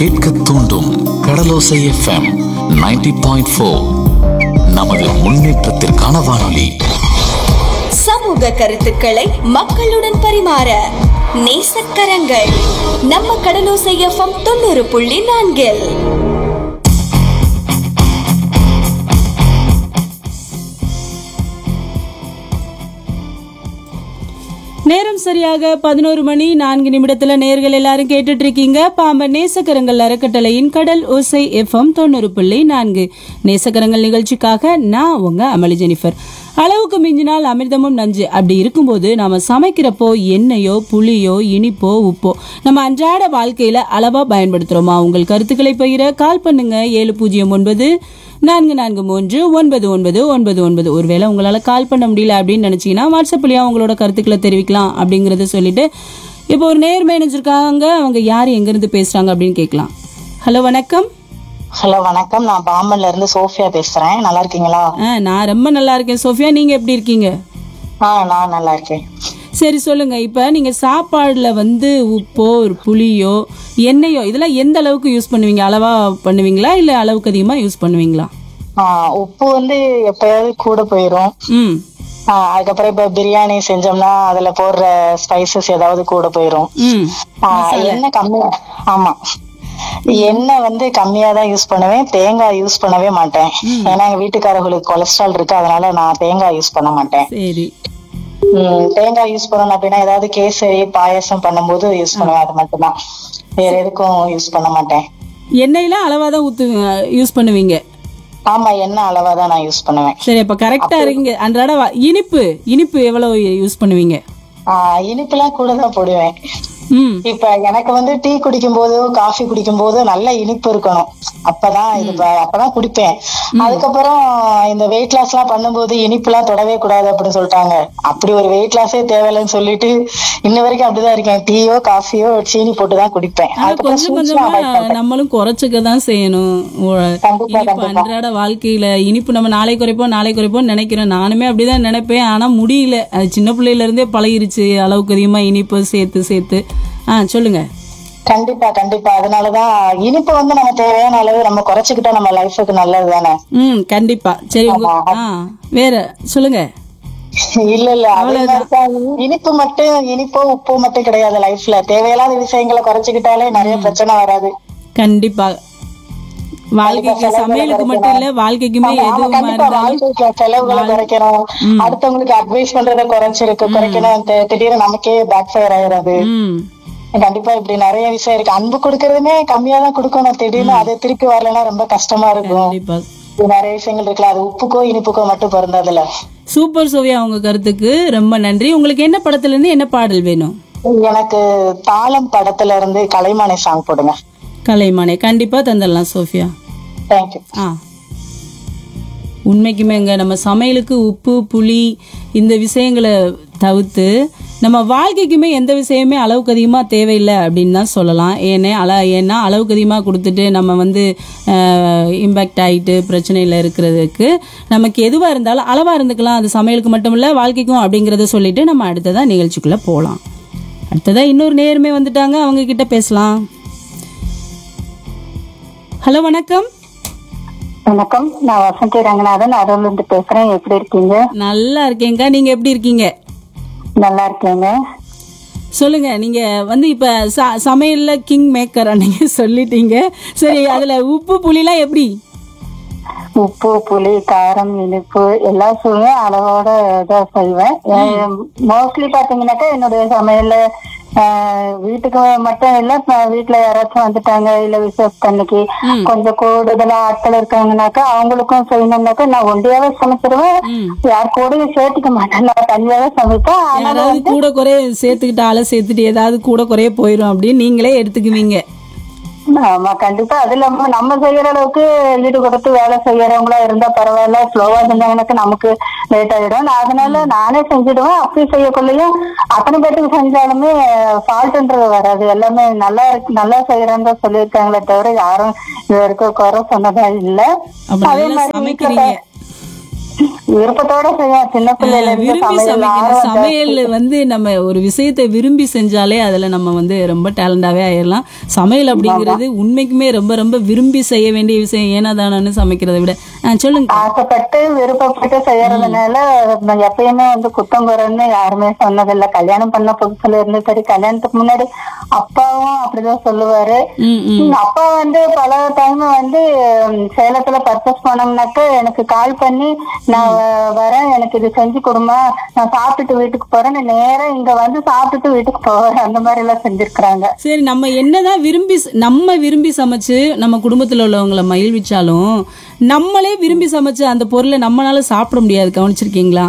கேட்க தூண்டும் கடலோசை FM 90.4 point four நமது முன்னேற்றத்திற்கான வானொலி சமூக கருத்துக்களை மக்களுடன் பரிமாற நேசக்கரங்கள் நம்ம கடலோசை எஃப்எம் தொண்ணூறு புள்ளி நான்கில் நேரம் சரியாக பதினோரு மணி நான்கு நிமிடத்துல நேர்கள் எல்லாரும் கேட்டுட்டு இருக்கீங்க பாம்பன் நேசக்கரங்கள் அறக்கட்டளையின் கடல் ஓசை எஃப்எம் தொண்ணூறு புள்ளி நான்கு நேசக்கரங்கள் நிகழ்ச்சிக்காக நான் உங்க அமளி ஜெனிஃபர் அளவுக்கு மிஞ்சினால் அமிர்தமும் நஞ்சு அப்படி இருக்கும்போது நாம சமைக்கிறப்போ எண்ணெயோ புளியோ இனிப்போ உப்போ நம்ம அன்றாட வாழ்க்கையில அளவா பயன்படுத்துறோமா உங்கள் கருத்துக்களை பகிர கால் பண்ணுங்க ஏழு பூஜ்ஜியம் ஒன்பது நான்கு நான்கு மூன்று ஒன்பது ஒன்பது ஒன்பது ஒன்பது ஒருவேளை உங்களால் கால் பண்ண முடியல அப்படின்னு நினச்சிங்கன்னா வாட்ஸ்அப்லேயும் அவங்களோட கருத்துக்களை தெரிவிக்கலாம் அப்படிங்கிறத சொல்லிட்டு இப்போ ஒரு நேர் மேனேஜருக்காங்க அவங்க யார் எங்கேருந்து பேசுகிறாங்க அப்படின்னு கேட்கலாம் ஹலோ வணக்கம் ஹலோ வணக்கம் நான் பாம்பன்ல இருந்து சோஃபியா பேசுறேன் நல்லா இருக்கீங்களா ஆ நான் ரொம்ப நல்லா இருக்கேன் சோஃபியா நீங்கள் எப்படி இருக்கீங்க ஆ நான் நல்லா இருக்கேன் சரி சொல்லுங்க இப்போ நீங்கள் சாப்பாடில் வந்து உப்போ ஒரு புளியோ எண்ணெயோ இதெல்லாம் எந்த அளவுக்கு யூஸ் பண்ணுவீங்க அளவா பண்ணுவீங்களா இல்லை அளவுக்கு அதிகமாக யூஸ் பண்ணுவீங்களா ஆ, உப்பு வந்து எப்பயாவது கூட போயிரும் ம் ஆ, அதுக்கப்புறம் இப்ப பிரியாணி செஞ்சோம்னா அதுல போடுற ஸ்பைசஸ் ஏதாவது கூட போயிரும் ம் ஆ, எண்ணெய் கம்மி ஆமா எண்ணெய் வந்து கம்மியா தான் யூஸ் பண்ணுவேன் தேங்காய் யூஸ் பண்ணவே மாட்டேன் ஏன்னா எங்க வீட்டுக்காரர்களுக்கு கொலஸ்ட்ரால் இருக்கு அதனால நான் தேங்காய் யூஸ் பண்ண மாட்டேன் சரி ம், தேங்காய் யூஸ் பண்ணணும் அப்படின்னா ஏதாவது கேசரி பாயாசம் பண்ணும்போது யூஸ் பண்ணுவேன் அது மட்டும்தான் வேற எதுக்கும் யூஸ் பண்ண மாட்டேன் எண்ணெயில அளவாக தான் ஊற்று யூஸ் பண்ணுவீங்க ஆமா எண்ணெய் அளவா தான் நான் யூஸ் பண்ணுவேன் சரி அப்ப கரெக்டா இருக்கீங்க அன்றாட வா- இனிப்பு இனிப்பு எவ்வளவு யூஸ் பண்ணுவீங்க ஆஹ் இனிப்புலாம் கூட தான் போடுவேன் ம் இப்ப எனக்கு வந்து டீ குடிக்கும் போதோ காஃபி குடிக்கும் போதோ நல்ல இனிப்பு இருக்கணும் அப்பதான் இது ப- அப்பதான் குடிப்பேன் அதுக்கப்புறம் இந்த வெயிட் லாஸ் எல்லாம் பண்ணும்போது இனிப்புலாம் தொடவே கூடாது அப்படின்னு சொல்லிட்டாங்க அப்படி ஒரு வெயிட் லாஸே தேவையில்லைன்னு சொல்லிட்டு இன்ன வரைக்கும் அப்படிதான் இருக்கேன் டீயோ காஃபியோ சீனி போட்டு தான் குடிப்பேன் ஆனா அதுக்கப்புறம் கொஞ்சம் sweets கொஞ்சமா எல்லாம் avoid பண்ணிட்டேன். நம்மளும் குறைச்சுக்க தான் செய்யணும் உ- கண்டிப்பா, இனிப்பு கண்டிப்பா. அன்றாட வாழ்க்கையில இனிப்பு நம்ம நாளை குறைப்போம் நாளை குறைப்போம் நினைக்கிறேன் நானுமே அப்படிதான் நினைப்பேன் ஆனா முடியல அது சின்ன பிள்ளையில இருந்தே பழகிருச்சு அளவுக்கு அதிகமா இனிப்பு சேர்த்து சேர்த்து ஆ சொல்லுங்க கண்டிப்பா கண்டிப்பா அதனாலதான் இனிப்பு வந்து நம்ம தேவையான அளவு நம்ம குறைச்சுக்கிட்டா நம்ம லைஃபுக்கு நல்லது தானே ம் கண்டிப்பா சரி உங்க ஆ வேற சொல்லுங்க இல்ல இல்ல அதே மாதிரிதான் இனிப்பு மட்டும் இனிப்போ உப்போ மட்டும் கிடையாது லைஃப்ல தேவையில்லாத விஷயங்களை குறைச்சுக்கிட்டாலே நிறைய பிரச்சனை வராது கண்டிப்பா வாழ்க்கைக்கு சமையலுக்கு மட்டும் இல்ல வாழ்க்கைக்குமே ஆமா, ஆமா, எதுவுமா கண்டிப்பா இருந்தாலும் வாழ்க்கைக்கு செலவுகளை குறைக்கணும் அடுத்தவங்களுக்கு அட்வைஸ் பண்றதை குறைச்சிருக்கு குறைக்கணும் தி- திடீர்னு நமக்கே பேக் ஃபயர் ஆயிடாது ம் கண்டிப்பா இப்படி நிறைய விஷயம் இருக்கு அன்பு கொடுக்கறதுமே கம்மியா தான் கொடுக்கணும் திடீர்னு அது திருப்பி வரலைன்னா ரொம்ப கஷ்டமா இருக்கும் கண்டிப்பா இப்படி நிறைய விஷயங்கள் இருக்குல்ல அது உப்புக்கோ இனிப்புக்கோ மட்டும் பொருந்ததுல சூப்பர் சோவியா உங்க கருத்துக்கு ரொம்ப நன்றி உங்களுக்கு என்ன படத்துல இருந்து என்ன பாடல் வேணும் எனக்கு தாளம் படத்துல இருந்து கலைமானை சாங் போடுங்க கலைமானே கண்டிப்பா தந்துடலாம் சோஃபியா தேங்க்யூ ஆ உண்மைக்குமேங்க நம்ம சமையலுக்கு உப்பு புளி இந்த விஷயங்களை தவிர்த்து நம்ம வாழ்க்கைக்குமே எந்த விஷயமே அளவுக்கு அதிகமாக தேவையில்லை அப்படின்னு தான் சொல்லலாம் ஏன்னா அள ஏன்னா அளவுக்கு அதிகமாக கொடுத்துட்டு நம்ம வந்து இம்பேக்ட் ஆகிட்டு பிரச்சனையில் இருக்கிறதுக்கு நமக்கு எதுவாக இருந்தாலும் அளவாக இருந்துக்கலாம் அது சமையலுக்கு மட்டும் இல்லை வாழ்க்கைக்கும் அப்படிங்கிறத சொல்லிட்டு நம்ம அடுத்ததாக நிகழ்ச்சிக்குள்ளே போகலாம் அடுத்ததாக இன்னொரு நேருமே வந்துட்டாங்க அவங்க கிட்ட பேசலாம் ஹலோ வணக்கம் வணக்கம் நான் வசந்தி ரங்கநாதன் அருள் இருந்து பேசுறேன் எப்படி இருக்கீங்க நல்லா இருக்கேங்க்கா நீங்க எப்படி இருக்கீங்க நல்லா இருக்கேங்க சொல்லுங்க நீங்க வந்து இப்ப ச- சமையல்ல கிங் மேக்கர் நீங்க சொல்லிட்டீங்க சரி அதுல உப்பு புளிலாம் எப்படி உப்பு புளி காரம் இனிப்பு எல்லா சுவையும் அளவோட இதாக செய்வேன் மோஸ்ட்லி பாத்தீங்கன்னாக்கா என்னுடைய சமையல்ல ஆஹ், வீட்டுக்கு மட்டும் இல்ல இப்ப வீட்டுல யாராச்சும் வந்துட்டாங்க இல்ல விசேஷத்தன்னைக்கு கொஞ்சம் கூடுதலா ஆட்கள் இருக்காங்கனாக்கா அவங்களுக்கும் செய்யணும்னாக்கா நான் ஒண்டியாவே சமைச்சிருவேன் யார் கூடயும் சேர்த்துக்க மாட்டேன் நான் தனியாவே சமைப்பேன் ஆனாலும் யாராவது கூட குறைய சேர்த்துக்கிட்ட ஆளை சேர்த்துட்டு ஏதாவது கூட குறைய போயிடும் அப்படின்னு நீங்களே எடுத்துக்குவீங்க ஆமா கண்டிப்பா அது இல்லாம நம்ம செய்யற அளவுக்கு ஈடு கொடுத்து வேலை செய்யறவங்களா இருந்தா பரவாயில்ல ஸ்லோவா செஞ்சாங்கன்னாக்க நமக்கு லேட் ஆயிடும் நான் அதனால நானே செஞ்சுடுவேன் அப்படி செய்யக்குள்ளேயும் அத்தனை பேருக்கு செஞ்சாலுமே ஃபால்ட்ன்றது வராது எல்லாமே நல்லா இருக்கு நல்லா செய்யறேன்னு சொல்லியிருக்காங்களே தவிர யாரும் இது வரைக்கும் குறை சொன்னதா இல்ல அப்ப அதே நல்லா மாதிரி வீட்டுல சமைக்கிறீங்க விருப்பத்தோட செய்வேன் சின்ன பிள்ளையில இருந்து விரும்பி சமையல் சமைக்கணும் ஆர்வம் சமையல் வந்து நம்ம ஒரு விஷயத்தை விரும்பி செஞ்சாலே அதுல நம்ம வந்து ரொம்ப டேலண்டாவே ஆயிடலாம் சமையல் அப்படிங்கிறது உண்மைக்குமே ரொம்ப ரொம்ப விரும்பி செய்ய வேண்டிய விஷயம் ஏனா தானு சமைக்கிறதை விட ஆ, சொல்லுங்க ஆசைப்பட்டு விருப்பப்பட்டு செய்யறதுனால நான் எப்பயுமே வந்து குத்தம் குறைன்னு யாருமே சொன்னதில்ல கல்யாணம் பண்ண புதுசுல இருந்து சரி கல்யாணத்துக்கு முன்னாடி அப்பாவும் அப்படிதான் சொல்லுவாரு ம் ம் ம், அப்பா வந்து பல டைம் வந்து ம், சேலத்துல பர்ச்சேஸ் பண்ணோம்னாக்க எனக்கு கால் பண்ணி நான் வ- வரேன் எனக்கு இது செஞ்சு கொடுமா நான் சாப்பிட்டுட்டு வீட்டுக்கு போறேன் நான் நேரா இங்க வந்து சாப்பிட்டுட்டு வீட்டுக்கு போவேன் அந்த மாதிரி எல்லாம் செஞ்சிருக்கிறாங்க சரி நம்ம என்னதான் விரும்பி ச- நம்ம விரும்பி சமைச்சு நம்ம குடும்பத்துல உள்ளவங்களை மகிழ்விச்சாலும் நம்மளே விரும்பி சமைச்சு அந்த பொருளை நம்மளால சாப்பிட முடியாது கவனிச்சிருக்கீங்களா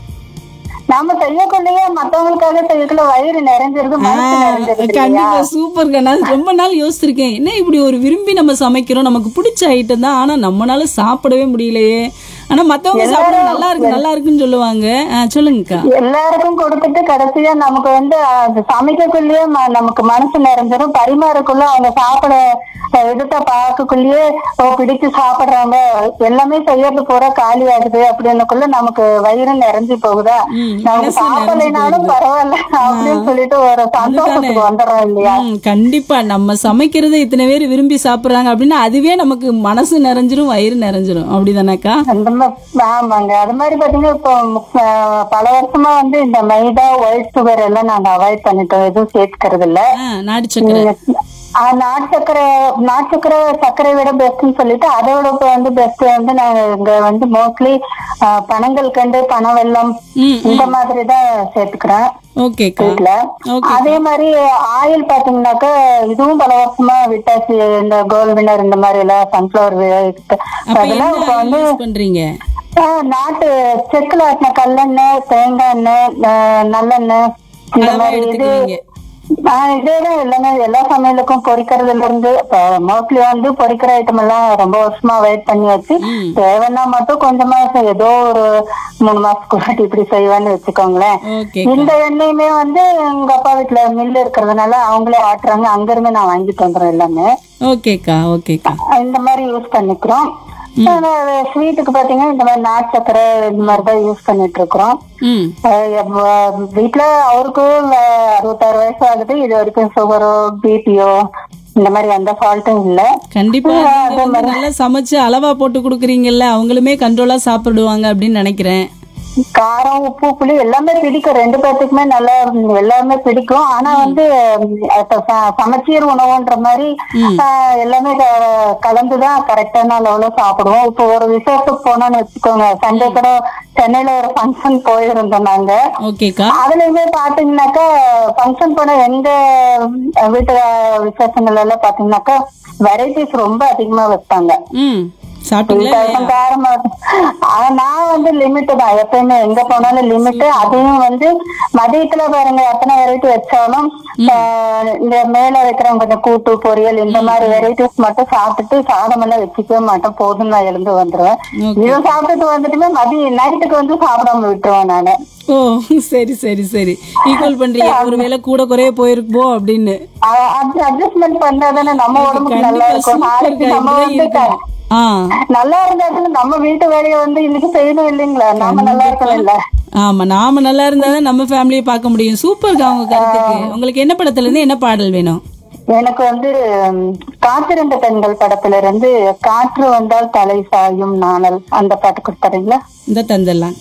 நாம செய்யக்குள்ளேயே மத்தவங்களுக்காக செய்யக்குள்ள வயிறு நிறைஞ்சிருது மனசு நிறைஞ்சிருது இல்லையா? கண்டிப்பா சூப்பர்ங்க நான் ரொம்ப நாள் யோசிச்சிருக்கேன் என்ன இப்படி ஒரு விரும்பி நம்ம சமைக்கிறோம் நமக்கு பிடிச்ச ஐட்டம் தான் ஆனா நம்மளால சாப்பிடவே முடியலையே ஆனா மத்தவங்க சாப்பிட நல்லா இருக்கு நல்லா இருக்குன்னு சொல்லுவாங்க ஆ, சொல்லுங்கக்கா எல்லாருக்கும் கொடுத்துட்டு கடைசியா நமக்கு வந்து அது சமைக்கக்குள்ளேயே ம- நமக்கு மனசு நிறைஞ்சிரும் பரிமாறக்குள்ள அவங்க சாப்பிட அஹ், விதத்தை பார்க்கக்குள்ளேயே ஓ பிடிச்சு சாப்பிடுறாங்க எல்லாமே செய்யறது பூரா காலி ஆகுது அப்படின்னுக்குள்ள நமக்கு வயிறு நிறைஞ்சு போகுதா ம், நமக்கு மனசு சாப்பிடலைனாலும் பரவாயில்ல அப்படின்னு சொல்லிட்டு ஒரு சந்தோஷத்துக்கு வந்துடுறோம் இல்லையா ம், கண்டிப்பா நம்ம சமைக்கிறதை இத்தனை பேர் விரும்பி சாப்பிடுறாங்க அப்படின்னா அதுவே நமக்கு மனசு நிறைஞ்சிரும் வயிறு நிறைஞ்சிரும் அப்படிதானக்கா அந்த மாதிரி ஆமாங்க அது மாதிரி பாத்தீங்கன்னா இப்போ அஹ், பல வருஷமா வந்து இந்த மைதா ஒயிட் சுகர் எல்லாம் நாங்க அவாய்ட் பண்ணிட்டோம் எதுவும் சேர்த்துக்கிறது இல்ல ஆ, நாட்டு சக்கரை ஆஹ் நாட்டு சக்கரை நாட்டு சக்கரை சர்க்கரை விட பெஸ்ட்னு சொல்லிட்டு அதோட இப்ப வந்து பெஸ்ட் வந்து நாங்க இங்க வந்து மோஸ்ட்லி பனங்கள் கண்டு பனை வெல்லம் ம் இந்த மாதிரி தான் சேர்த்துக்கிறேன் ஓகேக்கா வீட்டுல ஓகே அதே மாதிரி ஆயில் பாத்தீங்கன்னாக்கா இதுவும் பல வருஷமா விட்டாச்சு இந்த கோல்ட் வினர் இந்த மாதிரி எல்லாம் சன்ஃபிளவர் அப்ப அதெல்லாம் என்ன இப்ப வந்து யூஸ் பண்றீங்க ஆஹ் நாட்டு செக்குல ஆட்டின கல்லெண்ணெய் தேங்காய் எண்ணெய் ஆஹ் நல்லெண்ணெய் இந்த அளவா மாதிரி இது எடுத்துக்கிறீங்க ஆஹ் இதேதான் எல்லாமே எல்லா சமையலுக்கும் பொரிக்கிறதுல இருந்து மோஸ்ட்லி வந்து பொரிக்கிற ஐட்டம் எல்லாம் ரொம்ப வருஷமா வெயிட் பண்ணி வச்சு ம். தேவைன்னா மட்டும் கொஞ்சமா செய்- ஏதோ ஒரு மூணு மாசத்துக்கு வாட்டி இப்படி செய்வேன்னு வச்சுக்கோங்களேன் ஓகே இந்த எண்ணெயுமே வந்து எங்க அப்பா வீட்டுல மில்லு இருக்கிறதுனால அவங்களே ஆட்டுறாங்க அங்க இருந்து நான் வாங்கிட்டு வந்துடுறேன் எல்லாமே ஓகேக்கா ஓகேக்கா இந்த மாதிரி யூஸ் பண்ணிக்கிறோம் ஸ்வீட்டுக்கு பாத்தீங்கன்னா இந்த மாதிரி நாட்டு சக்கரை இந்த மாதிரி தான் யூஸ் பண்ணிட்டு இருக்கிறோம் ம் அஹ் எவ்வ- வீட்ல அவருக்கும் அஹ், அறுபத்தாறு வயசு ஆகுது இது வரைக்கும் சுகரோ பிபியோ இந்த மாதிரி எந்த ஃபால்ட்டும் இல்ல கண்டிப்பா நீங்க வந்து நல்லா சமைச்சு அளவா போட்டு கொடுக்குறீங்கல்ல அவங்களுமே கண்ட்ரோலா சாப்பிடுவாங்க அப்படின்னு நினைக்கிறேன் காரம் உப்பு புளி எல்லாமே பிடிக்கும் ரெண்டு பேர்த்துக்குமே நல்லா உம், எல்லாமே பிடிக்கும் ஆனா வந்து உம், இப்ப ச- சமச்சீர் உணவுன்ற மாதிரி அஹ், எல்லாமே க- கலந்துதான் கரெக்டான அளவுல சாப்பிடுவோம் இப்போ ஒரு விசேஷத்துக்கு போனோம்னு வச்சுக்கோங்க சண்டே கூட சென்னையில ஒரு ஃபங்க்ஷன் போயிருந்தோம் நாங்க ஓகேக்கா அதுலயுமே பாத்தீங்கன்னாக்கா ஃபங்க்ஷன் போன எங்க அஹ், வீட்டு அஹ், விசேஷங்கள் எல்லாம் பாத்தீங்கன்னாக்கா வெரைட்டிஸ் ரொம்ப அதிகமா வைப்பாங்க ம் சாப்பிட்டீங்களா வித்தியாசம் காரமா ஆனா நான் வந்து லிமிட் தான் எப்பயுமே எங்க போனாலும் லிமிட் அதையும் வந்து மதியத்துல பாருங்க எத்தனை வெரைட்டி வச்சாலும் ஆஹ், இந்த மேல வைக்கிறவங்க கொஞ்சம் கூட்டு பொரியல் இந்த மாதிரி வெரைட்டிஸ் மட்டும் சாப்பிட்டுட்டு சாதம் எல்லாம் வச்சுக்கவே மாட்டேன் போதும் நான் எழுந்து வந்துருவேன் Okay. இதை சாப்பிட்டுட்டு வந்துட்டுமே மதியம் நைட்டுக்கு வந்து சாப்பிடாம விட்டுருவேன் நானு ஓ சரி சரி சரி ஈக்குவல் பண்றீங்க ஒருவேளை கூட குறைய போயிருக்குமோ அப்படின்னு அட்ஜஸ்ட்மெண்ட் பண்ணாதானே நம்ம உடம்புக்கு நல்லா கண்டிப்பா இருக்கும் நாளைக்கு சூப்பர்க்கா நம்ம இப்படிதான் வந்து க- இருக்கணும். ஆ நல்லா இருந்தாலும் நம்ம வீட்டு வேலையை வந்து இன்னைக்கு செய்யணும் இல்லைங்களா நாம நல்லா இருக்கணும் இல்ல ஆமா நாம நல்லா இருந்தாதான் நம்ம ஃபேமிலியை பார்க்க முடியும் சூப்பர்க்கா உங்க கருத்துக்கு உங்களுக்கு என்ன படத்துல இருந்து என்ன பாடல் வேணும் எனக்கு வந்து ம், காத்திருந்த பெண்கள் படத்துல இருந்து காற்று வந்தால் தலை சாயும் நாணல் அந்த பாட்டு கொடுத்தாருங்களா இந்த தந்தெல்லாம்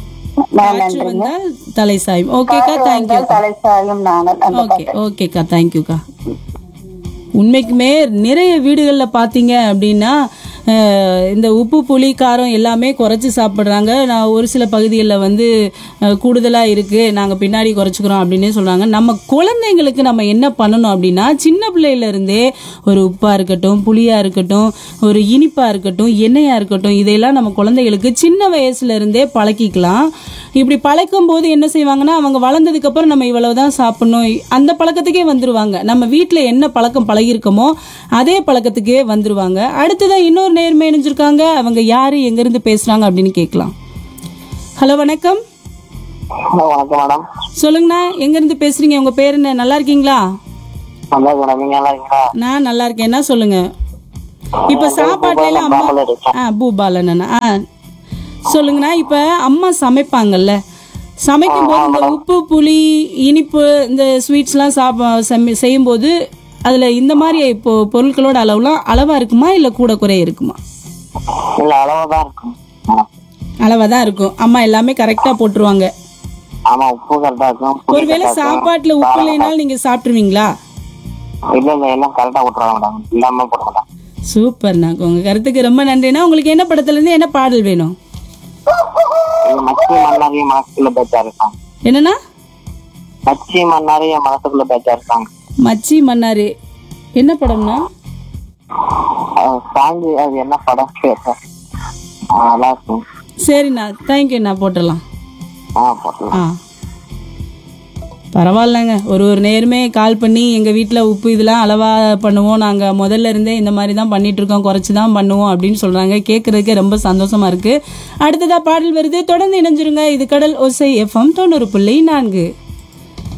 நான் காற்று நன்றிங்க வந்தால் தலை சாயும் ஓகேக்கா காற்று தேங்க்யூ வந்தால் தலை சாயும் நாணல் அந்த ஓகே ஓகேக்கா தேங்க்யூக்கா உண்மைக்குமே நிறைய வீடுகளில் பார்த்தீங்க அப்படின்னா அஹ், இந்த உப்பு புளி காரம் எல்லாமே குறைச்சி சாப்பிட்றாங்க நான் ஒரு சில பகுதிகளில் வந்து கூடுதலாக இருக்குது நாங்கள் பின்னாடி குறைச்சிக்கிறோம் அப்படின்னு சொல்கிறாங்க நம்ம குழந்தைங்களுக்கு நம்ம என்ன பண்ணணும் அப்படின்னா சின்ன பிள்ளையில இருந்தே ஒரு உப்பாக இருக்கட்டும் புளியாக இருக்கட்டும் ஒரு இனிப்பாக இருக்கட்டும் எண்ணெயாக இருக்கட்டும் இதையெல்லாம் நம்ம குழந்தைகளுக்கு சின்ன வயசுல இருந்தே பழக்கிக்கலாம் இப்படி பழக்கும் போது என்ன செய்வாங்கன்னா அவங்க வளர்ந்ததுக்கு அப்புறம் நம்ம இவ்வளவுதான் சாப்பிடணும் அந்த பழக்கத்துக்கே வந்துருவாங்க நம்ம வீட்டில் என்ன பழக்கம் பழகிருக்கோமோ அதே பழக்கத்துக்கே வந்துருவாங்க அடுத்ததான் இன்னொரு நேர்மை இணைஞ்சிருக்காங்க அவங்க யாரு எங்க இருந்து பேசுறாங்க அப்படின்னு கேட்கலாம் ஹலோ வணக்கம் ஹலோ வணக்கம் மேடம் சொல்லுங்கண்ணா எங்க இருந்து பேசுறீங்க உங்க பேர் என்ன நல்லா இருக்கீங்களா நல்லா மேடம் நீங்க நல்லா இருக்கீங்களா நான் நல்லா இருக்கேன் என்ன சொல்லுங்க இப்ப சாப்பாட்டுல எல்லாம் அம்மா ஆ பூபாலன் அண்ணா ஆ சொல்லுங்கண்ணா இப்ப அம்மா சமைப்பாங்கல்ல சமைக்கும் போது இந்த உப்பு புளி இனிப்பு இந்த ஸ்வீட்ஸ்லாம் சாப்ப சமை- செய்யும்போது அதுல இந்த மாதிரி இப்போ பொருட்களோட அளவுலாம் அளவா இருக்குமா இல்ல கூட குறைய இருக்குமா இல்ல அளவா தான் இருக்கும் அளவா தான் இருக்கும் அம்மா எல்லாமே கரெக்டா போட்டுருவாங்க ஆமா உப்பு கரெக்டா இருக்கும் புளி ஒருவேளை correct ஆ இருக்கும். சாப்பாட்டுல உப்பு இல்லைனாலும் நீங்க சாப்பிட்டுருவீங்களா இல்ல இல்ல எல்லாம் கரெக்டா விட்டுருவாங்க மேடம் இல்லாம போட மாட்டாங்க சூப்பர்ண்ணா உங்க கருத்துக்கு ரொம்ப நன்றிண்ணா உங்களுக்கு என்ன படத்துல இருந்து என்ன பாடல் வேணும் இது மச்சி மன்னாரிய மனசுக்குள்ள பேச்சா இருக்காங்க என்னன்னா மச்சி மன்னாரிய மனசுக்குள்ள பேச்சா இருக்காங்க மச்சி மன்னாரு என்ன படம்னா சாங்கு அது என்ன படம் கேட்க நல்லா இருக்கும் சரிண்ணா தேங்க்யூண்ணா போட்டுடலாம் ஆ போட்டலாம் ஆ பரவாயில்லைங்க ஒரு ஒரு நேரமே கால் பண்ணி எங்கள் வீட்டில் உப்பு இதெல்லாம் அளவாக பண்ணுவோம் நாங்கள் முதல்ல இருந்தே இந்த மாதிரி தான் பண்ணிட்டு இருக்கோம் குறைச்சி தான் பண்ணுவோம் அப்படின்னு சொல்கிறாங்க கேட்குறதுக்கே ரொம்ப சந்தோஷமா இருக்குது அடுத்ததாக பாடல் வருது தொடர்ந்து இணைஞ்சிருங்க இது கடல் ஒசை எஃப்எம் தொண்ணூறு புள்ளி நான்கு